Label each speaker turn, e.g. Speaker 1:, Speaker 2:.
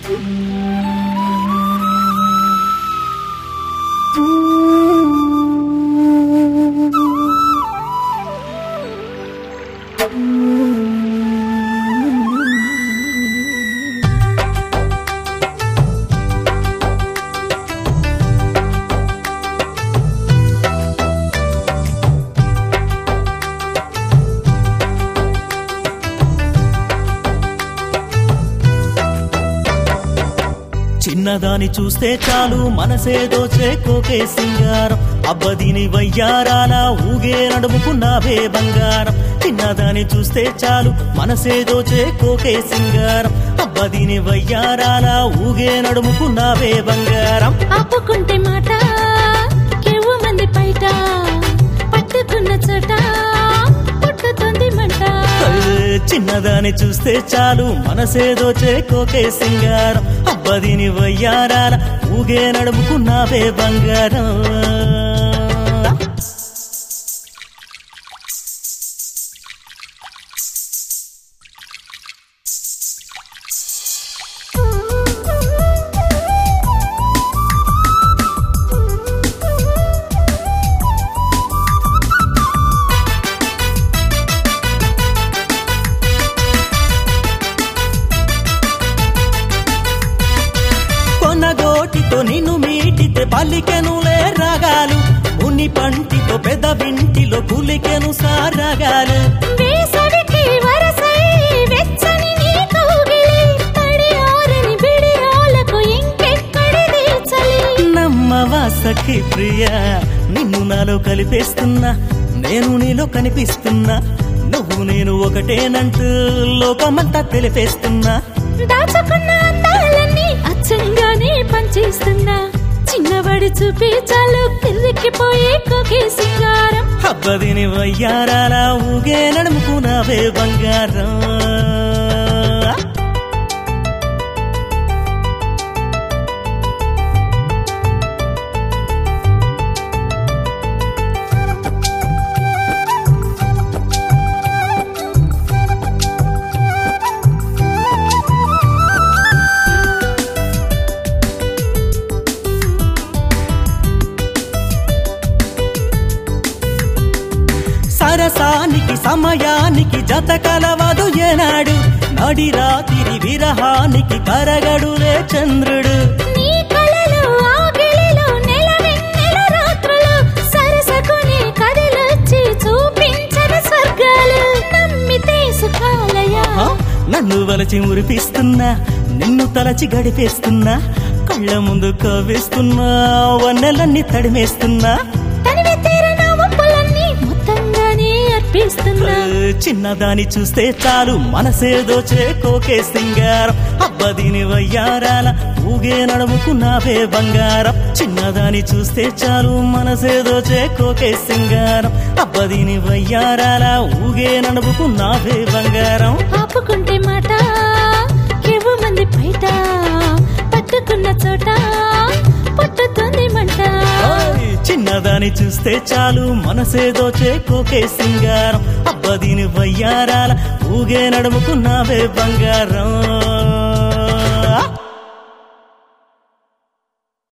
Speaker 1: చిన్నదాని చూస్తే చాలు మనసేదో చేకోకే సింగారం అబ్బదిని వయ్యారాల ఊగే నడుముకున్నావే బంగారం చిన్నదాని చూస్తే చాలు మనసేదో చేకోకే సింగారం అబ్బదిని వయ్యారాల ఊగే నడుముకున్నావే బంగారం
Speaker 2: ఆపుకుంటే మాట కేవు మంది బయట పట్టుకున్న చోట పుట్టుతుంది మంట
Speaker 1: ఏ, చిన్నదాని చూస్తే చాలు మనసేదో చేకోకే సింగారం అబ్బదిని వయ్యారాల ఊగే నడుముకున్నావే బంగారం కొనగోటితో నిన్ను మీటితే పలికెనులే రాగాలు ఉన్ని పంటితో పెద్ద వింటిలో కులికెను సారగాలు
Speaker 2: వేసవికి వరసై వెచ్చని నీ కౌగిలి తడి ఆరని బిడియాలకు ఇంకెక్కడిది చలి
Speaker 1: నమ్మవా సఖి ప్రియ నిన్ను నాలో కలిపేస్తున్నా నేను నీలో కనిపిస్తున్నా నువ్వు నేను ఒకటేనంటూ లోకమంతా తెలిపేస్తున్నా
Speaker 2: దాచుకున్న అందాలన్నీ అచ్చంగానే పనిచేస్తున్నా చిన్నవాడి చూపి చాలు కిర్రిక్కిపోయే కోకే సింగారం
Speaker 1: అబ్బదిని వయ్యారాలా ఊగే నడుముకున్నావే బంగారం సరసానికి సమయానికి జత కలవదు ఏనాడు నడి రాత్రి విరహానికి కరగడులే చంద్రుడు
Speaker 2: నీ కలలో ఆగిలిలో నెల వెన్నెల రాత్రులు సరసకుని కదిలొచ్చి చూపించన స్వర్గాలు నమ్మితే సుఖాలయా
Speaker 1: ఆ, నన్ను వలచి మురిపిస్తున్నా నిన్ను తలచి గడిపేస్తున్నా కళ్ళ ముందు కవ్వేస్తున్నా వన్నెలన్నీ తడిమేస్తున్నా
Speaker 2: తనివి తీరన ఒప్పులన్నీ మొత్తంగానే అర్పిస్తున్నా
Speaker 1: ఏ, చిన్నదాని చూస్తే చాలు మనసేదో చేకోకే సింగారం అబ్బదిని వయ్యారాల ఊగే నడుముకున్నావే బంగారం చిన్నదాని చూస్తే చాలు మనసేదో చేకోకే సింగారం అబ్బదిని వయ్యారాల ఊగే నడుముకున్నావే బంగారం
Speaker 2: ఆపుకుంటే మాట కేవు మంది బయట పట్టుకున్న చోట పుట్టుతుంది మంట
Speaker 1: ఓయ్, చిన్నదాని చూస్తే చాలు మనసేదో చేకోకే సింగారం అబ్బదిని వయ్యారాల ఊగే నడుముకున్నావే బంగారం